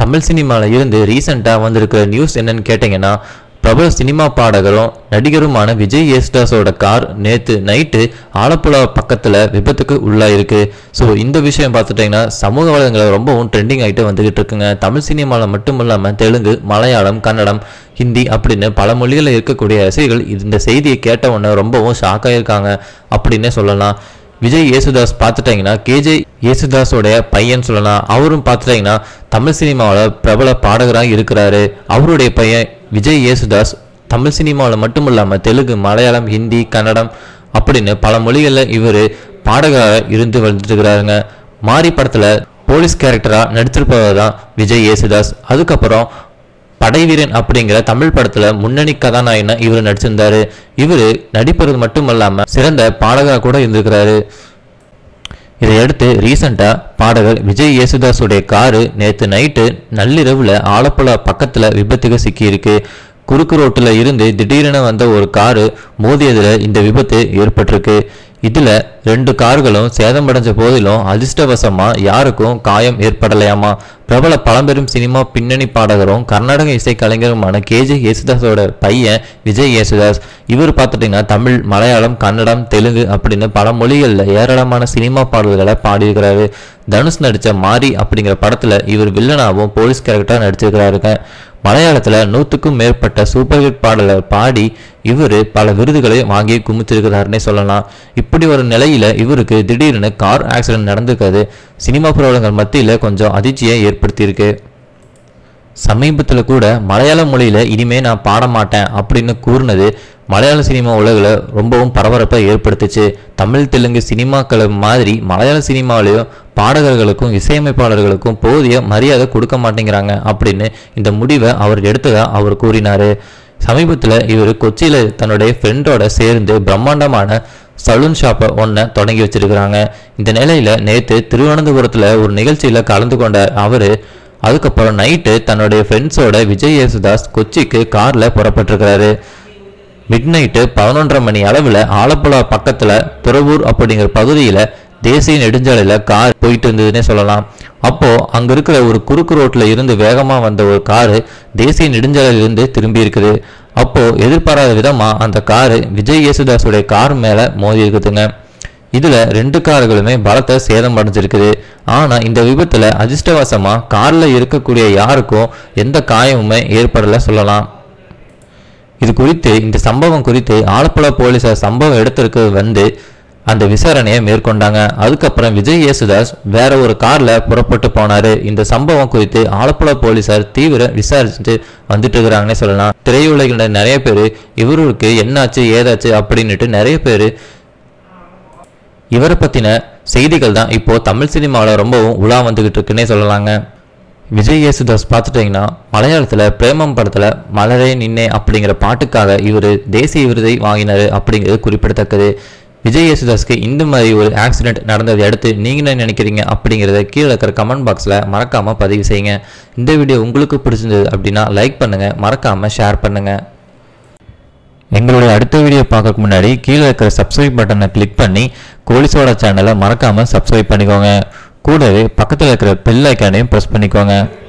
தமிழ் சினிமாவில் இருந்து ரீசெண்டாக வந்திருக்கிற நியூஸ் என்னன்னு கேட்டிங்கன்னா பிரபல சினிமா பாடகரும் நடிகருமான விஜய் யேசுதாஸோட கார் நேற்று நைட்டு ஆலப்புழா பக்கத்தில் விபத்துக்கு உள்ளாயிருக்கு ஸோ இந்த விஷயம் பார்த்துட்டிங்கன்னா சமூக வலைதளங்களில் ரொம்பவும் ட்ரெண்டிங் ஆகிட்டு வந்துகிட்டு இருக்குங்க தமிழ் சினிமாவில் மட்டும் இல்லாமல் தெலுங்கு மலையாளம் கன்னடம் ஹிந்தி அப்படின்னு பல மொழிகளில் இருக்கக்கூடிய ரசிகர்கள் இந்த செய்தியை கேட்ட உடனே ரொம்பவும் ஷாக் ஆகியிருக்காங்க அப்படின்னே சொல்லலாம் விஜய் யேசுதாஸ் பார்த்துட்டிங்கன்னா கேஜே யேசுதாஸோடைய பையன் சொல்லலாம் அவரும் பார்த்துட்டிங்கன்னா தமிழ் சினிமாவில் பிரபல பாடகராக இருக்கிறாரு அவருடைய பையன் விஜய் யேசுதாஸ் தமிழ் சினிமாவில் மட்டும் இல்லாமல் தெலுங்கு மலையாளம் ஹிந்தி கன்னடம் அப்படின்னு பல மொழிகளில் இவர் பாடகராக இருந்து வந்துட்டுருக்கிறாருங்க மாரி படத்தில் போலீஸ் கேரக்டராக நடிச்சிருப்பவர் தான் விஜய் யேசுதாஸ் அதுக்கப்புறம் படைவீரன் அப்படிங்கிற தமிழ் படத்துல முன்னணி கதாநாயகனா இவர் நடிச்சிருந்தாரு இவர் நடிப்பது மட்டும் இல்லாம சிறந்த பாடகராக கூட இருந்திருக்கிறாரு இதையடுத்து ரீசெண்டா பாடகர் விஜய் யேசுதாஸுடைய காரு நேற்று நைட்டு நள்ளிரவுல ஆலப்புழா பக்கத்துல விபத்துக்கு சிக்கியிருக்கு குறுக்கு ரோட்டுல இருந்து திடீரென வந்த ஒரு காரு மோதியதுல இந்த விபத்து ஏற்பட்டிருக்கு இதுல ரெண்டு கார்களும் சேதமடைஞ்ச போதிலும் அதிர்ஷ்டவசமா யாருக்கும் காயம் ஏற்படலையாமா பிரபல பழம்பெரும் சினிமா பின்னணி பாடகரும் கர்நாடக இசை கலைஞருமான கேஜே யேசுதாஸோட பையன் விஜய் யேசுதாஸ் இவர் பார்த்துட்டிங்கன்னா தமிழ் மலையாளம் கன்னடம் தெலுங்கு அப்படின்னு பல மொழிகளில் ஏராளமான சினிமா பாடல்களை பாடியிருக்கிறாரு தனுஷ் நடித்த மாரி அப்படிங்கிற படத்தில் இவர் வில்லனாகவும் போலீஸ் கேரக்டராக நடிச்சிருக்கிறாருங்க மலையாளத்தில் நூற்றுக்கும் மேற்பட்ட சூப்பர் ஹிட் பாடலை பாடி இவர் பல விருதுகளை வாங்கி குமிச்சிருக்கிறாருன்னே சொல்லலாம் இப்படி ஒரு நிலையில் இவருக்கு திடீர்னு கார் ஆக்சிடென்ட் நடந்திருக்கிறது சினிமா பிரபலங்கள் மத்தியில் கொஞ்சம் அதிர்ச்சியை ஏற்படுத்தியிருக்கு சமீபத்தில் கூட மலையாள மொழியில் இனிமே நான் பாட மாட்டேன் அப்படின்னு கூறினது மலையாள சினிமா உலகில் ரொம்பவும் பரபரப்பை ஏற்படுத்துச்சு தமிழ் தெலுங்கு சினிமாக்களை மாதிரி மலையாள சினிமாவிலையும் பாடகர்களுக்கும் இசையமைப்பாளர்களுக்கும் போதிய மரியாதை கொடுக்க மாட்டேங்கிறாங்க அப்படின்னு இந்த முடிவை அவர் எடுத்ததா அவர் கூறினார் சமீபத்தில் இவர் கொச்சியில் தன்னுடைய ஃப்ரெண்டோட சேர்ந்து பிரம்மாண்டமான சலூன் ஷாப்பை ஒன்றை தொடங்கி வச்சிருக்கிறாங்க இந்த நிலையில் நேற்று திருவனந்தபுரத்தில் ஒரு நிகழ்ச்சியில் கலந்து கொண்ட அவர் அதுக்கப்புறம் நைட்டு தன்னுடைய ஃப்ரெண்ட்ஸோட விஜய் யேசுதாஸ் கொச்சிக்கு காரில் புறப்பட்டிருக்கிறாரு மிட் நைட்டு பதினொன்றரை மணி அளவில் ஆலப்புழா பக்கத்தில் துறவூர் அப்படிங்கிற பகுதியில் தேசிய நெடுஞ்சாலையில் கார் போயிட்டு இருந்ததுன்னே சொல்லலாம் அப்போ அங்க இருக்கிற ஒரு குறுக்கு ரோட்ல இருந்து வேகமா வந்த ஒரு காரு தேசிய நெடுஞ்சாலையில இருந்து திரும்பி இருக்குது அப்போ எதிர்பாராத விதமா அந்த காரு விஜய் யேசுதாஸுடைய கார் மேல மோதி இருக்குதுங்க இதுல ரெண்டு கார்களுமே பலத்த சேதம் அடைஞ்சிருக்குது ஆனா இந்த விபத்துல அதிர்ஷ்டவசமா கார்ல இருக்கக்கூடிய யாருக்கும் எந்த காயமுமே ஏற்படல சொல்லலாம் இது குறித்து இந்த சம்பவம் குறித்து ஆலப்புழா போலீசார் சம்பவ இடத்திற்கு வந்து அந்த விசாரணையை மேற்கொண்டாங்க அதுக்கப்புறம் விஜய் யேசுதாஸ் வேற ஒரு கார்ல புறப்பட்டு போனாரு இந்த சம்பவம் குறித்து ஆலப்புழா போலீசார் தீவிர விசாரிச்சுட்டு வந்துட்டு இருக்கிறாங்கன்னே சொல்லலாம் திரையுலகின நிறைய பேர் இவருக்கு என்னாச்சு ஏதாச்சு அப்படின்னுட்டு நிறைய பேர் இவரை பத்தின செய்திகள் தான் இப்போ தமிழ் சினிமாவில் ரொம்பவும் உலா வந்துகிட்டு இருக்குன்னே சொல்லலாங்க விஜய் யேசுதாஸ் பார்த்துட்டிங்கன்னா மலையாளத்தில் பிரேமம் படத்தில் மலரே நின்னே அப்படிங்கிற பாட்டுக்காக இவர் தேசிய விருதை வாங்கினார் அப்படிங்கிறது குறிப்பிடத்தக்கது விஜய் யேசுதாஸ்க்கு இந்த மாதிரி ஒரு ஆக்சிடென்ட் நடந்ததை அடுத்து நீங்கள் என்ன நினைக்கிறீங்க அப்படிங்கிறத கீழே இருக்கிற கமெண்ட் பாக்ஸில் மறக்காமல் பதிவு செய்யுங்க இந்த வீடியோ உங்களுக்கு பிடிச்சிருந்தது அப்படின்னா லைக் பண்ணுங்கள் மறக்காமல் ஷேர் பண்ணுங்கள் எங்களுடைய அடுத்த வீடியோ பார்க்கறதுக்கு முன்னாடி கீழே இருக்கிற சப்ஸ்கிரைப் பட்டனை கிளிக் பண்ணி கோலிசோட சேனலை மறக்காமல் சப்ஸ்கிரைப் பண்ணிக்கோங்க கூடவே பக்கத்தில் இருக்கிற பெல் ஐக்கானையும் ப்ரெஸ் பண்ணிக்கோங்க